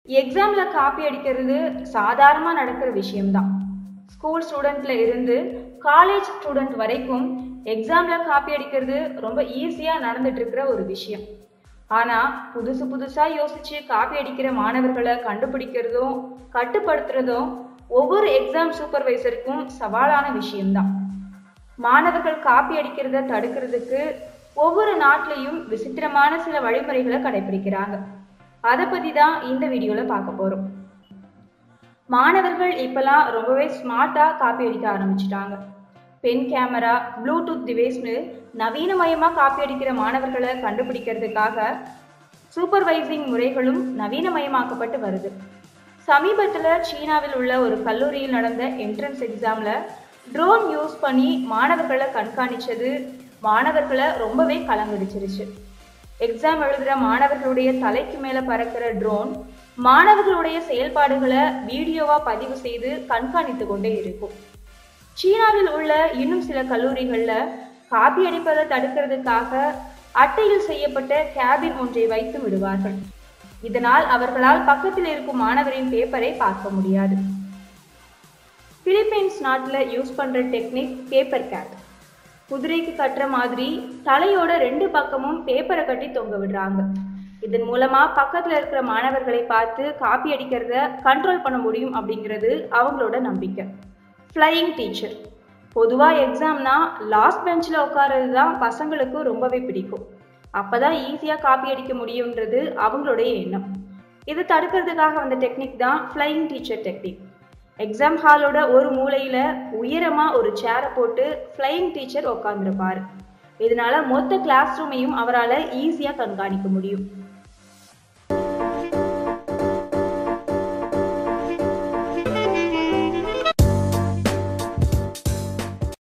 எக்ஸாம்ல காப்பி அடிக்கிறது சாதாரணமா நடக்கிற விஷயம்தான் ஸ்கூல் ஸ்டூடெண்ட்ல இருந்து காலேஜ் ஸ்டூடெண்ட் வரைக்கும் எக்ஸாம்ல காப்பி அடிக்கிறது ரொம்ப ஈஸியா நடந்துட்டு இருக்கிற ஒரு விஷயம் ஆனா புதுசு புதுசா யோசிச்சு காப்பி அடிக்கிற மாணவர்களை கண்டுபிடிக்கிறதும் கட்டுப்படுத்துறதும் ஒவ்வொரு எக்ஸாம் சூப்பர்வைசருக்கும் சவாலான விஷயம்தான் மாணவர்கள் காப்பி அடிக்கிறத தடுக்கிறதுக்கு ஒவ்வொரு நாட்டிலையும் விசித்திரமான சில வழிமுறைகளை கடைபிடிக்கிறாங்க அதை பத்தி தான் இந்த வீடியோல பார்க்க போறோம் மாணவர்கள் இப்பெல்லாம் ரொம்பவே ஸ்மார்ட்டா காப்பி அடிக்க ஆரம்பிச்சிட்டாங்க பென் கேமரா ப்ளூடூத் டிவைஸ்னு நவீனமயமா காப்பி அடிக்கிற மாணவர்களை கண்டுபிடிக்கிறதுக்காக சூப்பர்வைசிங் முறைகளும் நவீனமயமாக்கப்பட்டு வருது சமீபத்தில் சீனாவில் உள்ள ஒரு கல்லூரியில் நடந்த என்ட்ரன்ஸ் எக்ஸாமில் ட்ரோன் யூஸ் பண்ணி மாணவர்களை கண்காணிச்சது மாணவர்களை ரொம்பவே கலங்கடிச்சிருச்சு எக்ஸாம் எழுதுகிற மாணவர்களுடைய தலைக்கு மேலே பறக்கிற ட்ரோன் மாணவர்களுடைய செயல்பாடுகளை வீடியோவாக பதிவு செய்து கண்காணித்து கொண்டே இருக்கும் சீனாவில் உள்ள இன்னும் சில கல்லூரிகளில் காப்பி அடிப்பதை தடுக்கிறதுக்காக அட்டையில் செய்யப்பட்ட கேபின் ஒன்றை வைத்து விடுவார்கள் இதனால் அவர்களால் பக்கத்தில் இருக்கும் மாணவரின் பேப்பரை பார்க்க முடியாது பிலிப்பைன்ஸ் நாட்டில் யூஸ் பண்ணுற டெக்னிக் பேப்பர் கேட் குதிரைக்கு கட்டுற மாதிரி தலையோட ரெண்டு பக்கமும் பேப்பரை கட்டி தொங்க விடுறாங்க இதன் மூலமா பக்கத்துல இருக்கிற மாணவர்களை பார்த்து காப்பி அடிக்கிறத கண்ட்ரோல் பண்ண முடியும் அப்படிங்கிறது அவங்களோட நம்பிக்கை ஃப்ளையிங் டீச்சர் பொதுவாக எக்ஸாம்னா லாஸ்ட் பெஞ்சில் உட்கார்றது தான் பசங்களுக்கு ரொம்பவே பிடிக்கும் அப்பதான் ஈஸியாக காப்பி அடிக்க முடியுன்றது அவங்களுடைய எண்ணம் இது தடுக்கிறதுக்காக வந்த டெக்னிக் தான் ஃப்ளையிங் டீச்சர் டெக்னிக் எக்ஸாம் ஹாலோட ஒரு மூலையில் உயரமாக ஒரு சேரை போட்டு ஃப்ளையிங் டீச்சர் உட்காந்துருப்பார் இதனால மொத்த கிளாஸ் ரூமையும் அவரால் ஈஸியாக கண்காணிக்க முடியும்